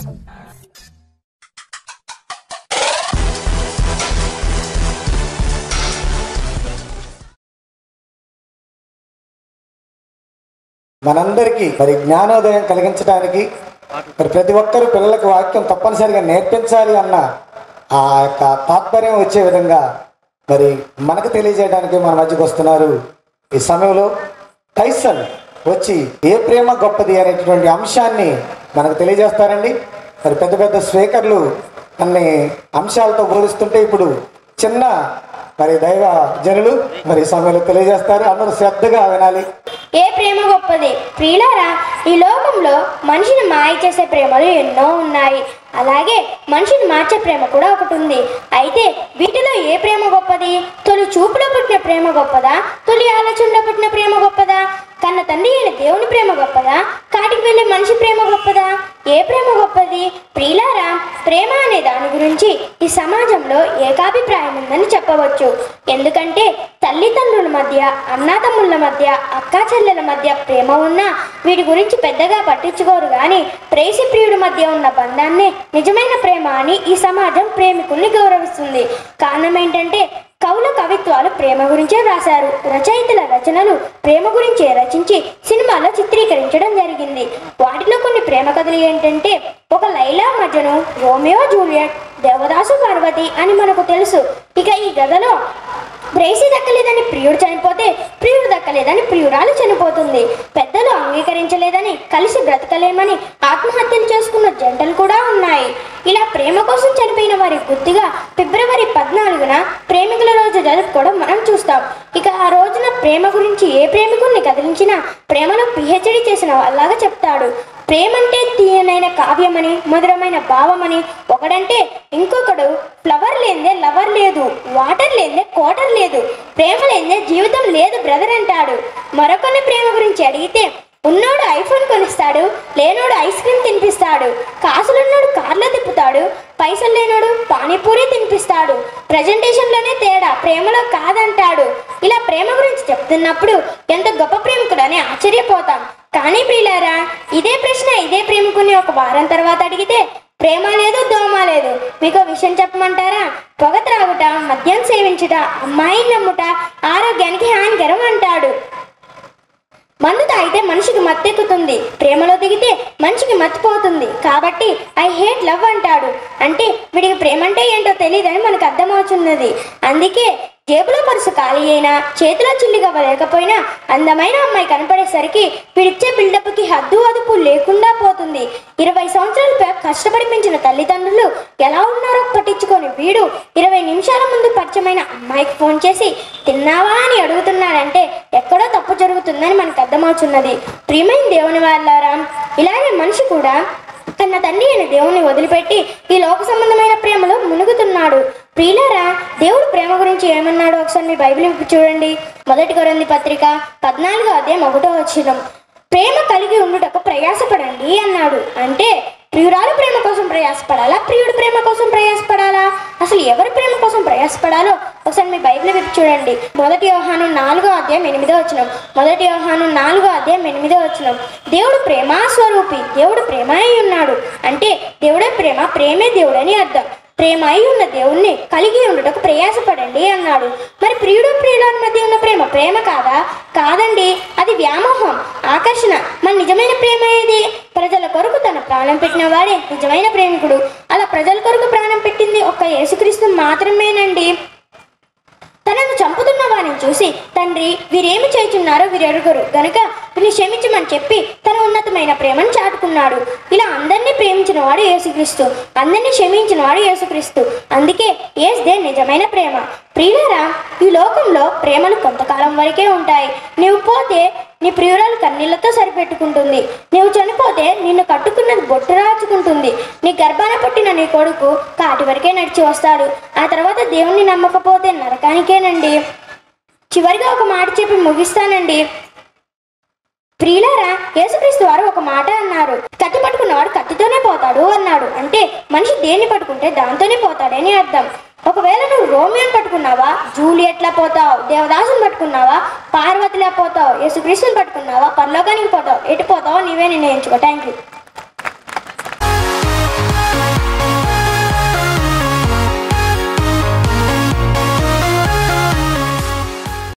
మనందరికీ మరి జ్ఞానోదయం కలిగించడానికి మరి ప్రతి ఒక్కరు పిల్లలకు వాక్యం తప్పనిసరిగా నేర్పించాలి అన్న ఆ యొక్క తాత్పర్యం వచ్చే విధంగా మరి మనకు తెలియజేయడానికి మన మధ్యకు వస్తున్నారు ఈ సమయంలో టైసన్ వచ్చి ఏ ప్రేమ గొప్పది అనేటువంటి అంశాన్ని మనకు తెలియజేస్తారండి మరి పెద్ద పెద్ద స్పీకర్లు అన్ని అంశాలతో బోధిస్తుంటే ఇప్పుడు చిన్న మరి దైవ జనులు మరి ఈ సమయంలో తెలియజేస్తారు అందరూ శ్రద్ధగా వినాలి ఏ ప్రేమ గొప్పది ప్రియులారా ఈ లోకంలో మనిషిని మాయ చేసే ప్రేమలు ఎన్నో ఉన్నాయి అలాగే మనిషిని మార్చే ప్రేమ కూడా ఒకటి ఉంది అయితే వీటిలో ఏ ప్రేమ గొప్పది తొలి చూపులో పుట్టిన ప్రేమ గొప్పదా తొలి ఆలోచనలో పుట్టిన ప్రేమ గొప్పదా కన్న తండ్రి అయిన దేవుని ప్రేమ గొప్పదా కాటికి వెళ్ళే మనిషి ప్రేమ గొప్పదా ఏ ప్రేమ గొప్పది ప్రియులారా ప్రేమ అనే దాని గురించి ఈ సమాజంలో ఏకాభిప్రాయం ఉందని చెప్పవచ్చు ఎందుకంటే తల్లిదండ్రుల మధ్య అన్నాతమ్ముల మధ్య అక్కా చెల్లెల మధ్య ప్రేమ ఉన్నా వీటి గురించి పెద్దగా పట్టించుకోరు కానీ ప్రేసి ప్రియుడి మధ్య ఉన్న బంధాన్నే నిజమైన ప్రేమ అని ఈ సమాజం ప్రేమికుల్ని గౌరవిస్తుంది కారణం ఏంటంటే కవుల కవిత్వాలు ప్రేమ గురించే రాశారు రచయితల రచనలు ప్రేమ గురించే రచించి సినిమాలో చిత్రీకరించడం జరిగింది వాటిలో కొన్ని ప్రేమ కథలు ఏంటంటే ఒక లైలా మజను రోమియో జూలియట్ దేవదాసు పార్వతి అని మనకు తెలుసు ఇక ఈ కథలో ప్రేసి దక్కలేదని ప్రియుడు చనిపోతే ప్రియుడు దక్కలేదని ప్రియురాలు చనిపోతుంది పెద్దలు అంగీకరించలేదని కలిసి బ్రతకలేమని ఆత్మహత్యలు చేసుకున్న జంటలు కూడా ఉన్నాయి ఇలా ప్రేమ కోసం చనిపోయిన వారి గుర్తుగా ఫిబ్రవరి పద్నాలుగున ప్రేమికుల రోజు జరుపుకోవడం మనం చూస్తాం ఇక ఆ రోజున ప్రేమ గురించి ఏ ప్రేమికుల్ని కదిలించినా ప్రేమలో పిహెచ్డి చేసిన వాళ్ళలాగా చెప్తాడు ప్రేమంటే తీయనైన కావ్యమని మధురమైన భావమని ఒకడంటే ఇంకొకడు ఫ్లవర్ లేదే లవర్ లేదు వాటర్ లేదే కోటర్ లేదు ప్రేమ లేదే జీవితం లేదు బ్రదర్ అంటాడు మరొకని ప్రేమ గురించి అడిగితే ఉన్నోడు ఐఫోన్ కొనిస్తాడు లేనోడు ఐస్ క్రీమ్ తినిపిస్తాడు కాసులున్నోడు కార్లో తిప్పుతాడు పైసలు లేనోడు పానీపూరి తినిపిస్తాడు ప్రజెంటేషన్లోనే తేడా ప్రేమలో కాదంటాడు ఇలా ప్రేమ గురించి చెప్తున్నప్పుడు ఎంత గొప్ప ప్రేమికుడని ఆశ్చర్యపోతాం కానీ ప్రియులారా ఇదే ప్రశ్న ఇదే ప్రేమికుని ఒక వారం తర్వాత అడిగితే ప్రేమ లేదు దోమ లేదు మీకు విషయం చెప్పమంటారా పొగ త్రాగుట మద్యం సేవించుట అమ్మాయిని నమ్ముట ఆరోగ్యానికి హానికరం అంటాడు మందు తాగితే మనిషికి మత్తెక్కుతుంది ప్రేమలో దిగితే మనిషికి మత్తిపోతుంది కాబట్టి ఐ హేట్ లవ్ అంటాడు అంటే వీడికి ప్రేమ అంటే ఏంటో తెలియదని మనకు అర్థమవుతున్నది అందుకే జేబులో పరుసు ఖాళీ అయినా చేతిలో చిల్లిగా లేకపోయినా అందమైన అమ్మాయి కనపడేసరికి వీడిచ్చే బిల్డప్కి హద్దు అదుపు లేకుండా పోతుంది ఇరవై సంవత్సరాలు పే- కష్టపడి పెంచిన తల్లిదండ్రులు ఎలా ఉన్నారో పట్టించుకొని వీడు ఇరవై నిమిషాల ముందు పరిచయమైన అమ్మాయికి ఫోన్ చేసి తిన్నావా అని అడుగుతున్నాడంటే ఎక్కడో తప్పు జరుగుతుందని మనకు అర్థమవుతున్నది ప్రియమైన దేవుని వాళ్ళారా ఇలాగే మనిషి కూడా తన తండ్రి అయిన దేవుని వదిలిపెట్టి ఈ లోక సంబంధమైన ప్రేమలో మునుగుతున్నాడు ప్రియులారా దేవుడు ప్రేమ గురించి ఏమన్నాడో ఒకసారి మీ బైబిల్ విప్పి చూడండి మొదటి కొరంది పత్రిక పద్నాలుగో అధ్యాయం ఒకటో వచ్చిన ప్రేమ కలిగి ఉండుటకు ప్రయాసపడండి అన్నాడు అంటే ప్రియురాలు ప్రేమ కోసం ప్రయాసపడాలా ప్రియుడు ప్రేమ కోసం ప్రయాసపడాలా అసలు ఎవరి ప్రేమ కోసం ప్రయాసపడాలో ఒకసారి మీ బైబిల్ విప్పి చూడండి మొదటి యోహాను నాలుగో అధ్యాయం ఎనిమిదో వచ్చిన మొదటి యోహాను నాలుగో అధ్యాయం ఎనిమిదో వచ్చిన దేవుడు ప్రేమా స్వరూపి దేవుడు ప్రేమ అయి ఉన్నాడు అంటే దేవుడే ప్రేమ ప్రేమే దేవుడని అర్థం ప్రేమ అయి ఉన్న దేవుణ్ణి కలిగి ఉండుటకు ప్రయాసపడండి అన్నాడు మరి ప్రియుడు ప్రియుల మధ్య ఉన్న ప్రేమ ప్రేమ కాదా కాదండి అది వ్యామోహం ఆకర్షణ మన నిజమైన ప్రేమ ఏది ప్రజల కొరకు తన ప్రాణం పెట్టిన వాడే నిజమైన ప్రేమికుడు అలా ప్రజల కొరకు ప్రాణం పెట్టింది ఒక్క యేసుక్రీస్తు మాత్రమేనండి తనను చంపుతున్న వారిని చూసి తండ్రి వీరేమి చేయుచున్నారో వీరెరుగురు గనుక వీరిని క్షమించమని చెప్పి తన ఉన్నతమైన ప్రేమను చాటుకున్నాడు ఇలా అందరినీ ప్రేమించిన వాడు యేసుక్రీస్తు అందరినీ క్షమించిన వాడు యేసుక్రీస్తు అందుకే ఏస్దే నిజమైన ప్రేమ ప్రియులరా ఈ లోకంలో ప్రేమలు కొంతకాలం వరకే ఉంటాయి నీవు పోతే నీ ప్రియురాలు కన్నీళ్లతో సరిపెట్టుకుంటుంది నీవు చనిపోతే నిన్ను కట్టుకున్నది బొట్టు రాచుకుంటుంది నీ గర్భాన పుట్టిన నీ కొడుకు కాటి వరకే నడిచి వస్తాడు ఆ తర్వాత దేవుణ్ణి నమ్మకపోతే నరకానికేనండి చివరిగా ఒక మాట చెప్పి ముగిస్తానండి ప్రియులారా యేసుక్రీస్తు వారు ఒక మాట అన్నారు కత్తి పట్టుకున్నవాడు కత్తితోనే పోతాడు అన్నాడు అంటే మనిషి దేన్ని పట్టుకుంటే దాంతోనే పోతాడని అర్థం ఒకవేళ నువ్వు రోమియోని పట్టుకున్నావా జూలియట్లా పోతావు దేవదాసుని పట్టుకున్నావా పార్వతిలా పోతావు యేసుక్రీస్తుని పట్టుకున్నావా పరలోకానికి పోతావు ఎటు పోతావో నీవే నిర్ణయించుకో థ్యాంక్ యూ